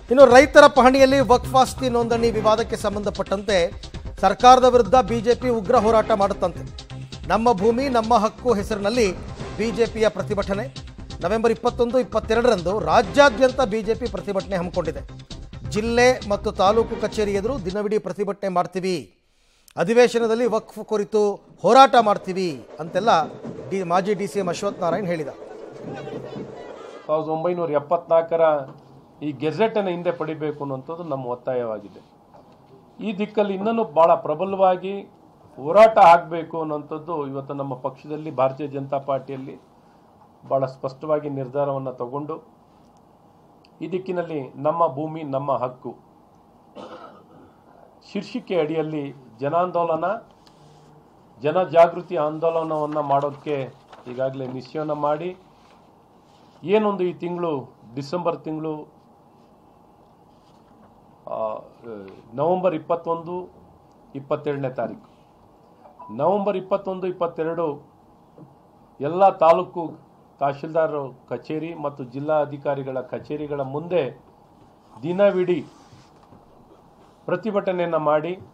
ಇನ್ನು ರೈತರ ಪಹಣಿಯಲ್ಲಿ ವಕ್ಫ್ ಆಸ್ತಿ ನೋಂದಣಿ ವಿವಾದಕ್ಕೆ ಸಂಬಂಧಪಟ್ಟಂತೆ ಸರ್ಕಾರದ ವಿರುದ್ಧ ಬಿಜೆಪಿ ಉಗ್ರ ಹೋರಾಟ ಮಾಡುತ್ತಂತೆ ನಮ್ಮ ಭೂಮಿ ನಮ್ಮ ಹಕ್ಕು ಹೆಸರಿನಲ್ಲಿ ಬಿಜೆಪಿಯ ಪ್ರತಿಭಟನೆ ನವೆಂಬರ್ ಇಪ್ಪತ್ತೊಂದು ಇಪ್ಪತ್ತೆರಡರಂದು ರಾಜ್ಯಾದ್ಯಂತ ಬಿಜೆಪಿ ಪ್ರತಿಭಟನೆ ಹಮ್ಮಿಕೊಂಡಿದೆ ಜಿಲ್ಲೆ ಮತ್ತು ತಾಲೂಕು ಕಚೇರಿ ಎದುರು ದಿನವಿಡೀ ಪ್ರತಿಭಟನೆ ಮಾಡ್ತೀವಿ ಅಧಿವೇಶನದಲ್ಲಿ ವಕ್ಫ್ ಕುರಿತು ಹೋರಾಟ ಮಾಡ್ತೀವಿ ಅಂತೆಲ್ಲ ಡಿ ಮಾಜಿ D C M Ashwath Narayan ಹೇಳಿದ ಸಾವಿರದ ಒಂಬೈನೂರ ಎಪ್ಪತ್ನಾಲ್ಕರ ಈ ಗೆಜೆಟನ್ನು ಹಿಂದೆ ಪಡಿಬೇಕು ಅನ್ನುವಂಥದ್ದು ನಮ್ಮ ಒತ್ತಾಯವಾಗಿದೆ ಈ ದಿಕ್ಕಲ್ಲಿ ಇನ್ನೂ ಭಾಳ ಪ್ರಬಲವಾಗಿ ಹೋರಾಟ ಆಗಬೇಕು ಅನ್ನುವಂಥದ್ದು ಇವತ್ತು ನಮ್ಮ ಪಕ್ಷದಲ್ಲಿ ಭಾರತೀಯ ಜನತಾ ಪಾರ್ಟಿಯಲ್ಲಿ ಭಾಳ ಸ್ಪಷ್ಟವಾಗಿ ನಿರ್ಧಾರವನ್ನು ತಗೊಂಡು ಈ ದಿಕ್ಕಿನಲ್ಲಿ ನಮ್ಮ ಭೂಮಿ ನಮ್ಮ ಹಕ್ಕು ಶೀರ್ಷಿಕೆ ಅಡಿಯಲ್ಲಿ ಜನಾಂದೋಲನ ಜನಜಾಗೃತಿ ಆಂದೋಲನವನ್ನು ಮಾಡೋಕ್ಕೆ ಈಗಾಗಲೇ ನಿಶ್ಚಯನ ಮಾಡಿ ಏನೊಂದು ಈ ತಿಂಗಳು ಡಿಸೆಂಬರ್ ತಿಂಗಳು ಆ, ನವೆಂಬರ್ ಇಪ್ಪತ್ತೊಂದು ಇಪ್ಪತ್ತೆರಡನೇ ತಾರೀಕು ನವೆಂಬರ್ ಇಪ್ಪತ್ತೊಂದು ಇಪ್ಪತ್ತೆರಡು ಎಲ್ಲ ತಾಲೂಕು ತಹಶೀಲ್ದಾರ್ ಕಚೇರಿ ಮತ್ತು ಜಿಲ್ಲಾ ಅಧಿಕಾರಿಗಳ ಕಚೇರಿಗಳ ಮುಂದೆ ದಿನವಿಡೀ ಪ್ರತಿಭಟನೆಯನ್ನು ಮಾಡಿ